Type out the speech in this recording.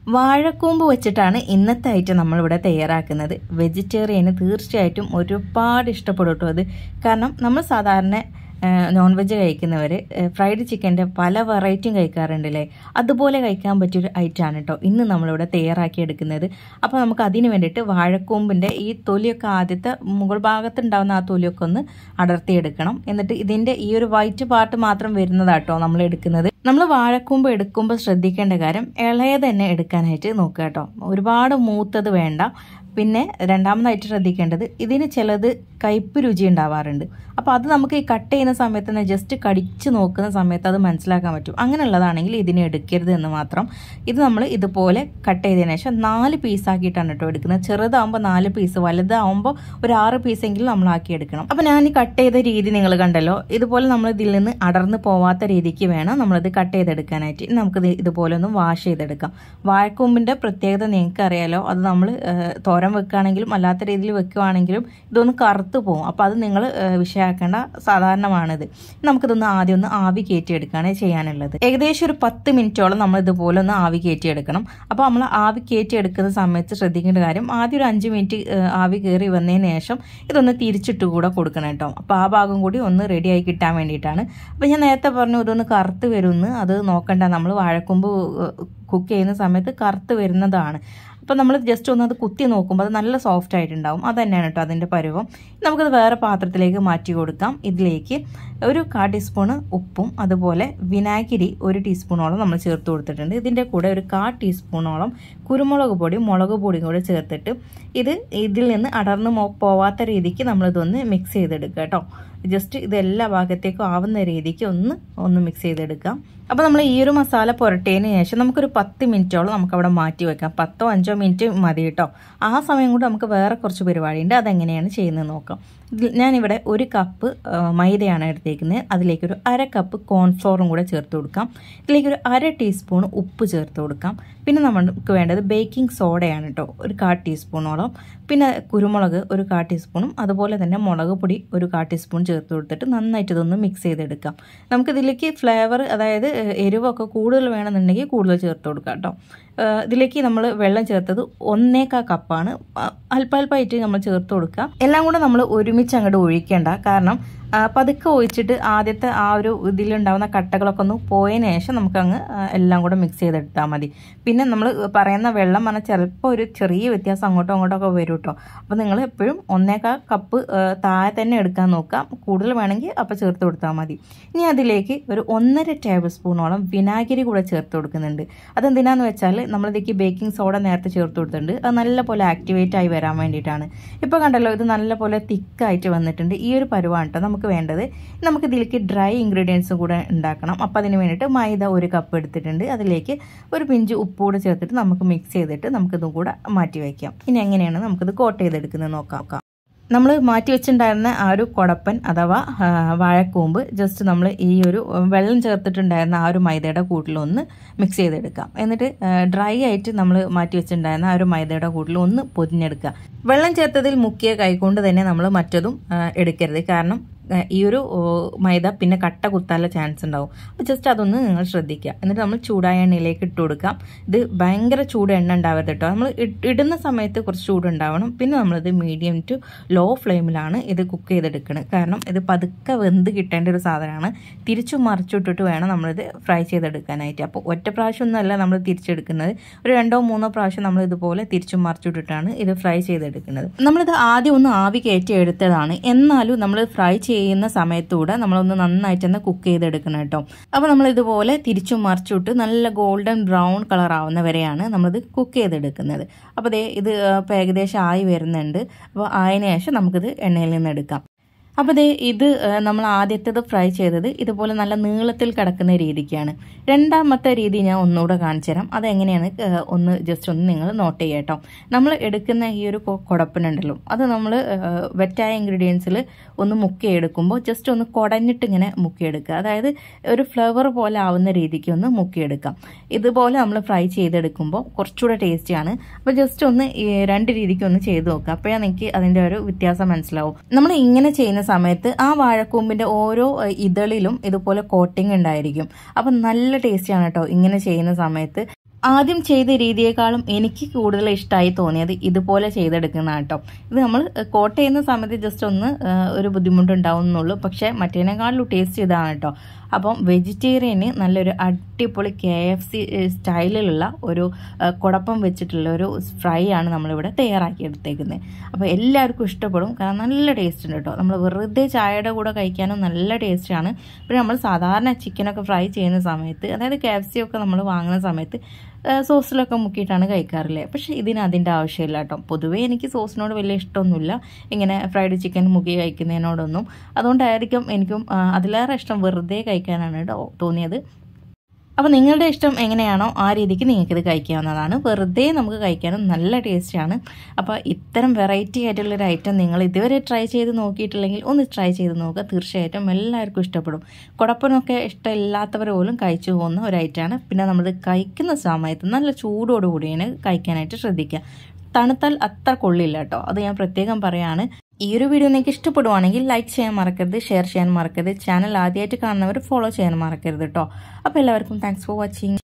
വാഴക്കൂമ്പ് വെച്ചിട്ടാണ് ഇന്നത്തെ ഐറ്റം നമ്മളിവിടെ തയ്യാറാക്കുന്നത് വെജിറ്റേറിയന് തീർച്ചയായിട്ടും ഒരുപാട് ഇഷ്ടപ്പെടും കേട്ടോ അത് കാരണം നമ്മൾ സാധാരണ നോൺ വെജ് കഴിക്കുന്നവർ ഫ്രൈഡ് ചിക്കൻ്റെ പല വെറൈറ്റിയും കഴിക്കാറുണ്ടല്ലേ അതുപോലെ കഴിക്കാൻ പറ്റിയൊരു ഐറ്റമാണ് കേട്ടോ ഇന്ന് നമ്മളിവിടെ തയ്യാറാക്കി എടുക്കുന്നത് അപ്പോൾ നമുക്ക് അതിന് വേണ്ടിയിട്ട് വാഴക്കൂമ്പിൻ്റെ ഈ തൊലിയൊക്കെ ആദ്യത്തെ മുകൾ ഭാഗത്തുണ്ടാകുന്ന ആ തൊലിയൊക്കെ ഒന്ന് അടർത്തിയെടുക്കണം എന്നിട്ട് ഇതിൻ്റെ ഈ ഒരു വൈറ്റ് പാർട്ട് മാത്രം വരുന്നതാട്ടോ നമ്മൾ എടുക്കുന്നത് നമ്മൾ വാഴക്കൂമ്പ് എടുക്കുമ്പോൾ ശ്രദ്ധിക്കേണ്ട കാര്യം ഇളയത് തന്നെ എടുക്കാനായിട്ട് നോക്കുക കേട്ടോ ഒരുപാട് മൂത്തത് വേണ്ട പിന്നെ രണ്ടാമതായിട്ട് ശ്രദ്ധിക്കേണ്ടത് ഇതിന് ചിലത് കയ്പ് രുചി ഉണ്ടാവാറുണ്ട് അപ്പോൾ അത് നമുക്ക് ഈ കട്ട് ചെയ്യുന്ന സമയത്ത് തന്നെ ജസ്റ്റ് കടിച്ച് നോക്കുന്ന സമയത്ത് അത് മനസ്സിലാക്കാൻ പറ്റും അങ്ങനെയുള്ളതാണെങ്കിൽ ഇതിനെ എടുക്കരുത് എന്ന് മാത്രം ഇത് നമ്മൾ ഇതുപോലെ കട്ട് ചെയ്തതിന് ശേഷം നാല് പീസാക്കിയിട്ടാണ് കേട്ടോ എടുക്കുന്നത് ചെറുതാകുമ്പോൾ നാല് പീസ് വലുതാവുമ്പോൾ ഒരു ആറ് പീസെങ്കിലും നമ്മൾ ആക്കി എടുക്കണം അപ്പോൾ ഞാൻ ഈ കട്ട് ചെയ്ത രീതി നിങ്ങൾ കണ്ടല്ലോ ഇതുപോലെ നമ്മൾ ഇതിൽ നിന്ന് അടർന്നു പോവാത്ത രീതിക്ക് വേണം നമ്മളിത് കട്ട് ചെയ്തെടുക്കാനായിട്ട് നമുക്കിത് ഇതുപോലെ ഒന്ന് വാഷ് ചെയ്തെടുക്കാം വാഴക്കൂമ്പിൻ്റെ പ്രത്യേകത നിങ്ങൾക്ക് അറിയാലോ അത് നമ്മൾ തോരൻ വെക്കുകയാണെങ്കിലും അല്ലാത്ത രീതിയിൽ വെക്കുകയാണെങ്കിലും ഇതൊന്ന് കറുത്ത് പോകും അപ്പോൾ അത് നിങ്ങൾ വിഷയാക്കേണ്ട സാധാരണമാണിത് നമുക്കിതൊന്ന് ആദ്യം ഒന്ന് ആവി കയറ്റിയെടുക്കുകയാണ് ചെയ്യാനുള്ളത് ഏകദേശം ഒരു പത്ത് മിനിറ്റോളം നമ്മൾ ഇതുപോലെ ഒന്ന് ആവി കയറ്റിയെടുക്കണം അപ്പോൾ നമ്മൾ ആവി കയറ്റിയെടുക്കുന്ന സമയത്ത് ശ്രദ്ധിക്കേണ്ട കാര്യം ആദ്യം ഒരു അഞ്ച് മിനിറ്റ് ആവി കയറി വന്നതിന് ശേഷം ഇതൊന്ന് തിരിച്ചിട്ട് കൂടെ കൊടുക്കണം കേട്ടോ അപ്പോൾ ആ ഭാഗം കൂടി ഒന്ന് റെഡിയായി കിട്ടാൻ വേണ്ടിയിട്ടാണ് അപ്പോൾ ഞാൻ നേരത്തെ പറഞ്ഞു ഇതൊന്ന് കറുത്ത് വരുമെന്ന് അത് നോക്കണ്ട നമ്മൾ വാഴക്കൊമ്പ് കുക്ക് ചെയ്യുന്ന സമയത്ത് കറുത്ത് വരുന്നതാണ് അപ്പോൾ നമ്മൾ ജസ്റ്റ് ഒന്ന് അത് കുത്തി നോക്കുമ്പോൾ അത് നല്ല സോഫ്റ്റ് ആയിട്ടുണ്ടാവും അത് തന്നെയാണ് കേട്ടോ അതിൻ്റെ പരുവം നമുക്കത് വേറെ പാത്രത്തിലേക്ക് മാറ്റി കൊടുക്കാം ഇതിലേക്ക് ഒരു കാ ടീസ്പൂണ് ഉപ്പും അതുപോലെ വിനാഗിരി ഒരു ടീസ്പൂണോളം നമ്മൾ ചേർത്ത് കൊടുത്തിട്ടുണ്ട് ഇതിൻ്റെ കൂടെ ഒരു കാ ടീസ്പൂണോളം കുരുമുളക് പൊടി മുളക് പൊടിയും കൂടെ ചേർത്തിട്ട് ഇത് ഇതിൽ നിന്ന് അടർന്നു പോവാത്ത രീതിക്ക് നമ്മളിതൊന്ന് മിക്സ് ചെയ്തെടുക്കുക കേട്ടോ ജസ്റ്റ് ഇത് എല്ലാ ഭാഗത്തേക്കും ആവുന്ന രീതിക്ക് ഒന്ന് ഒന്ന് മിക്സ് ചെയ്തെടുക്കാം അപ്പോൾ നമ്മൾ ഈ ഒരു മസാല പുരട്ടിയതിന് ശേഷം നമുക്കൊരു പത്ത് മിനിറ്റോളം നമുക്ക് അവിടെ മാറ്റി വെക്കാം പത്തോ അഞ്ചോ മിനിറ്റ് മതി കേട്ടോ ആ സമയം കൊണ്ട് നമുക്ക് വേറെ കുറച്ച് പരിപാടിയുണ്ട് അതെങ്ങനെയാണ് ചെയ്യുന്നത് നോക്കാം ഞാനിവിടെ ഒരു കപ്പ് മൈദയാണ് എടുത്തേക്കുന്നത് അതിലേക്കൊരു അര കപ്പ് കോൺഫ്ലോറും കൂടെ ചേർത്ത് കൊടുക്കാം ഇതിലേക്കൊരു അര ടീസ്പൂൺ ഉപ്പ് ചേർത്ത് കൊടുക്കാം പിന്നെ നമുക്ക് വേണ്ടത് ബേക്കിംഗ് സോഡയാണ് കേട്ടോ ഒരു കാ ടീസ്പൂണോളം പിന്നെ കുരുമുളക് ഒരു കാ ടീസ്പൂണും അതുപോലെ തന്നെ മുളക് പൊടി ഒരു കാ ടീസ്പൂൺ ചേർത്ത് കൊടുത്തിട്ട് നന്നായിട്ട് ഇതൊന്ന് മിക്സ് ചെയ്തെടുക്കാം നമുക്കിതിലേക്ക് ഫ്ലേവർ അതായത് എരിവൊക്കെ കൂടുതൽ വേണമെന്നുണ്ടെങ്കിൽ കൂടുതൽ ചേർത്ത് കൊടുക്കാം കേട്ടോ ഇതിലേക്ക് നമ്മൾ വെള്ളം ചേർത്തത് ഒന്നേക്കാ കപ്പാണ് അല്പാൽപ്പായിട്ട് നമ്മൾ ചേർത്ത് കൊടുക്കുക എല്ലാം കൂടെ നമ്മൾ ഒരുമിച്ച് അങ്ങോട്ട് ഒഴിക്കേണ്ട കാരണം പതുക്കെ ഒഴിച്ചിട്ട് ആദ്യത്തെ ആ ഒരു ഇതിലുണ്ടാകുന്ന കട്ടകളൊക്കെ ഒന്ന് പോയതിന് ശേഷം നമുക്കങ്ങ് എല്ലാം കൂടെ മിക്സ് ചെയ്തെടുത്താൽ മതി പിന്നെ നമ്മൾ പറയുന്ന വെള്ളം പറഞ്ഞാൽ ചിലപ്പോൾ ഒരു ചെറിയ വ്യത്യാസം അങ്ങോട്ടോ അങ്ങോട്ടോ ഒക്കെ വരും കേട്ടോ അപ്പോൾ നിങ്ങൾ എപ്പോഴും ഒന്നേക്കാൾ കപ്പ് താഴെ തന്നെ എടുക്കാൻ നോക്കാം കൂടുതൽ വേണമെങ്കിൽ അപ്പോൾ ചേർത്ത് കൊടുത്താൽ മതി ഇനി അതിലേക്ക് ഒരു ഒന്നര ടേബിൾ സ്പൂണോളം വിനാഗിരി കൂടെ ചേർത്ത് കൊടുക്കുന്നുണ്ട് അതെന്തിനാന്ന് വെച്ചാൽ നമ്മളിതേക്ക് ബേക്കിംഗ് സോഡ നേരത്തെ ചേർത്ത് കൊടുത്തിട്ടുണ്ട് അത് നല്ലപോലെ ആക്ടിവേറ്റ് ആയി വരാൻ വേണ്ടിയിട്ടാണ് ഇപ്പോൾ കണ്ടല്ലോ ഇത് നല്ലപോലെ തിക്കായിട്ട് വന്നിട്ടുണ്ട് ഈ ഒരു പരുവാണ് കേട്ടോ നമുക്ക് വേണ്ടത് നമുക്ക് ഇതിലേക്ക് ഡ്രൈ ഇൻഗ്രീഡിയൻസും കൂടെ ഉണ്ടാക്കണം അപ്പോൾ അതിന് വേണ്ടിയിട്ട് മൈദ ഒരു കപ്പ് എടുത്തിട്ടുണ്ട് അതിലേക്ക് ഒരു പിഞ്ച് ഉപ്പ് കൂടെ ചേർത്തിട്ട് നമുക്ക് മിക്സ് ചെയ്തിട്ട് നമുക്കിതും കൂടെ മാറ്റി വയ്ക്കാം ഇനി എങ്ങനെയാണ് നമുക്കിത് കോട്ട് ചെയ്തെടുക്കുന്നത് നോക്കാം നമ്മൾ മാറ്റി വെച്ചിട്ടുണ്ടായിരുന്ന ആ ഒരു കുടപ്പൻ അഥവാ വാഴക്കൂമ്പ് ജസ്റ്റ് നമ്മൾ ഈ ഒരു വെള്ളം ചേർത്തിട്ടുണ്ടായിരുന്ന ആ ഒരു മൈദയുടെ കൂട്ടിലൊന്ന് മിക്സ് ചെയ്തെടുക്കാം എന്നിട്ട് ഡ്രൈ ആയിട്ട് നമ്മൾ മാറ്റി വെച്ചിട്ടുണ്ടായിരുന്ന ആ ഒരു മൈദയുടെ കൂട്ടിൽ ഒന്ന് പൊതിഞ്ഞെടുക്കുക വെള്ളം ചേർത്തതിൽ മുക്കിയ കൈകൊണ്ട് തന്നെ നമ്മൾ മറ്റതും എടുക്കരുത് കാരണം ഈ ഒരു മൈദ പിന്നെ കട്ട കുത്താനുള്ള ചാൻസ് ഉണ്ടാവും അപ്പോൾ ജസ്റ്റ് അതൊന്ന് നിങ്ങൾ ശ്രദ്ധിക്കുക എന്നിട്ട് നമ്മൾ ചൂടായ എണ്ണയിലേക്ക് ഇട്ട് കൊടുക്കാം ഇത് ഭയങ്കര ചൂട് എണ്ണ ഉണ്ടാവരുത് കേട്ടോ നമ്മൾ ഇടുന്ന സമയത്ത് കുറച്ച് ചൂട് ഉണ്ടാവണം പിന്നെ നമ്മളിത് മീഡിയം ടു ലോ ഫ്ലെയിമിലാണ് ഇത് കുക്ക് ചെയ്തെടുക്കുന്നത് കാരണം ഇത് പതുക്കെ വെന്ത് കിട്ടേണ്ട ഒരു സാധനമാണ് തിരിച്ചു മറിച്ചിട്ടിട്ട് വേണം നമ്മളിത് ഫ്രൈ ചെയ്തെടുക്കാനായിട്ട് അപ്പോൾ ഒറ്റ പ്രാവശ്യം ഒന്നുമല്ല നമ്മൾ തിരിച്ചെടുക്കുന്നത് ഒരു രണ്ടോ മൂന്നോ പ്രാവശ്യം നമ്മൾ ഇതുപോലെ തിരിച്ചു മറിച്ചിട്ടിട്ടാണ് ഇത് ഫ്രൈ ചെയ്തെടുക്കുന്നത് നമ്മളിത് ആദ്യം ഒന്ന് ആവി കയറ്റി എടുത്തതാണ് എന്നാലും നമ്മൾ ഫ്രൈ ചെയ്യുന്ന സമയത്തൂടെ നമ്മളൊന്ന് നന്നായിട്ട് തന്നെ കുക്ക് ചെയ്തെടുക്കണം കേട്ടോ അപ്പോൾ നമ്മൾ ഇതുപോലെ തിരിച്ചും മറിച്ചിട്ട് നല്ല ഗോൾഡൻ ബ്രൗൺ കളർ ആവുന്ന വരെയാണ് നമ്മളിത് കുക്ക് ചെയ്തെടുക്കുന്നത് അപ്പോൾ ദേ ഇത് ഇപ്പോൾ ഏകദേശം ആയി വരുന്നുണ്ട് അപ്പോൾ ആയതിനു ശേഷം നമുക്കിത് എണ്ണയിൽ നിന്ന് എടുക്കാം അപ്പോൾ ദേ ഇത് നമ്മൾ ആദ്യത്തേത് ഫ്രൈ ചെയ്തത് ഇതുപോലെ നല്ല നീളത്തിൽ കിടക്കുന്ന രീതിക്കാണ് രണ്ടാമത്തെ രീതി ഞാൻ ഒന്നുകൂടെ കാണിച്ചു തരാം അതെങ്ങനെയാണ് ഒന്ന് ജസ്റ്റ് ഒന്ന് നിങ്ങൾ നോട്ട് ചെയ്യുക കേട്ടോ നമ്മൾ എടുക്കുന്ന ഈ ഒരു കുടപ്പനുണ്ടല്ലോ അത് നമ്മൾ വെറ്റായ ഇൻഗ്രീഡിയൻസിൽ ഒന്ന് മുക്കിയെടുക്കുമ്പോൾ ജസ്റ്റ് ഒന്ന് കുടഞ്ഞിട്ട് ഇങ്ങനെ മുക്കിയെടുക്കുക അതായത് ഒരു ഫ്ലവർ പോലെ ആവുന്ന രീതിക്ക് ഒന്ന് മുക്കിയെടുക്കാം ഇതുപോലെ നമ്മൾ ഫ്രൈ ചെയ്തെടുക്കുമ്പോൾ കുറച്ചുകൂടെ ടേസ്റ്റിയാണ് അപ്പോൾ ജസ്റ്റ് ഒന്ന് രണ്ട് രീതിക്ക് ഒന്ന് ചെയ്ത് നോക്കുക അപ്പോഴാണ് എനിക്ക് അതിൻ്റെ ഒരു വ്യത്യാസം മനസ്സിലാവും നമ്മൾ ഇങ്ങനെ ചെയ്യുന്ന സമയത്ത് ആ വാഴക്കൂമ്പിന്റെ ഓരോ ഏഹ്, ഇതളിലും ഇതുപോലെ കോട്ടിംഗ് ഉണ്ടായിരിക്കും അപ്പം നല്ല ടേസ്റ്റിയാണ് കേട്ടോ ഇങ്ങനെ ചെയ്യുന്ന സമയത്ത് ആദ്യം ചെയ്ത രീതിയേക്കാളും എനിക്ക് കൂടുതൽ ഇഷ്ടമായി തോന്നിയത് ഇതുപോലെ ചെയ്തെടുക്കുന്ന കേട്ടോ ഇത് നമ്മൾ കോട്ട് ചെയ്യുന്ന സമയത്ത് ജസ്റ്റ് ഒന്ന് ആ, ഒരു ബുദ്ധിമുട്ടുണ്ടാവുന്നുള്ളൂ പക്ഷേ മറ്റേനേക്കാളും ടേസ്റ്റ് ഇതാണ് കേട്ടോ അപ്പം വെജിറ്റേറിയന് നല്ലൊരു അടിപൊളി കെ എഫ് സി സ്റ്റൈലിലുള്ള ഒരു ആ, കുടപ്പം വെച്ചിട്ടുള്ള ഒരു ഫ്രൈ ആണ് നമ്മളിവിടെ തയ്യാറാക്കി എടുത്തേക്കുന്നത് അപ്പോൾ എല്ലാവർക്കും ഇഷ്ടപ്പെടും കാരണം നല്ല ടേസ്റ്റ് ഉണ്ട് കേട്ടോ നമ്മൾ വെറുതെ ചായയുടെ കൂടെ കഴിക്കാനും നല്ല ടേസ്റ്റാണ് പിന്നെ നമ്മൾ സാധാരണ ചിക്കനൊക്കെ ഫ്രൈ ചെയ്യുന്ന സമയത്ത് അതായത് കെ എഫ് സി ഒക്കെ നമ്മൾ വാങ്ങുന്ന സമയത്ത് ആ, സോസിലൊക്കെ മുക്കിയിട്ടാണ് കഴിക്കാറില്ലേ പക്ഷേ ഇതിന് അതിൻ്റെ ആവശ്യമില്ല കേട്ടോ പൊതുവേ എനിക്ക് സോസിനോട് വലിയ ഇഷ്ടമൊന്നുമില്ല ഇങ്ങനെ ഫ്രൈഡ് ചിക്കൻ മുക്കി കഴിക്കുന്നതിനോടൊന്നും അതുകൊണ്ടായിരിക്കും എനിക്കും ആ, അതിലേറെ ഇഷ്ടം വെറുതെ കഴിക്കാനാണ് കേട്ടോ തോന്നിയത് അപ്പോൾ നിങ്ങളുടെ ഇഷ്ടം എങ്ങനെയാണോ ആ രീതിക്ക് നിങ്ങൾക്കിത് കഴിക്കാവുന്നതാണ് വെറുതെ നമുക്ക് കഴിക്കാനും നല്ല ടേസ്റ്റാണ് അപ്പോൾ ഇത്തരം വെറൈറ്റി ആയിട്ടുള്ളൊരു ഐറ്റം നിങ്ങൾ ഇതുവരെ ട്രൈ ചെയ്ത് നോക്കിയിട്ടില്ലെങ്കിൽ ഒന്ന് ട്രൈ ചെയ്ത് നോക്കുക തീർച്ചയായിട്ടും എല്ലാവർക്കും ഇഷ്ടപ്പെടും കുടപ്പനൊക്കെ ഇഷ്ടമില്ലാത്തവർ പോലും കഴിച്ചു പോകുന്ന ഒരു ഐറ്റമാണ് പിന്നെ നമ്മൾ കഴിക്കുന്ന സമയത്ത് നല്ല ചൂടോടുകൂടിയാണ് കഴിക്കാനായിട്ട് ശ്രദ്ധിക്കുക തണുത്താൽ അത്ര കൊള്ളില്ല കേട്ടോ അത് ഞാൻ പ്രത്യേകം പറയാണ് ഈ ഒരു വീഡിയോ നിങ്ങൾക്ക് ഇഷ്ടപ്പെടുവാണെങ്കിൽ ലൈക്ക് ചെയ്യാൻ മറക്കരുത് ഷെയർ ചെയ്യാൻ മറക്കരുത് ചാനൽ ആദ്യമായിട്ട് കാണുന്നവർ ഫോളോ ചെയ്യാൻ മറക്കരുത് കേട്ടോ അപ്പോൾ എല്ലാവർക്കും താങ്ക്സ് ഫോർ വാച്ചിങ്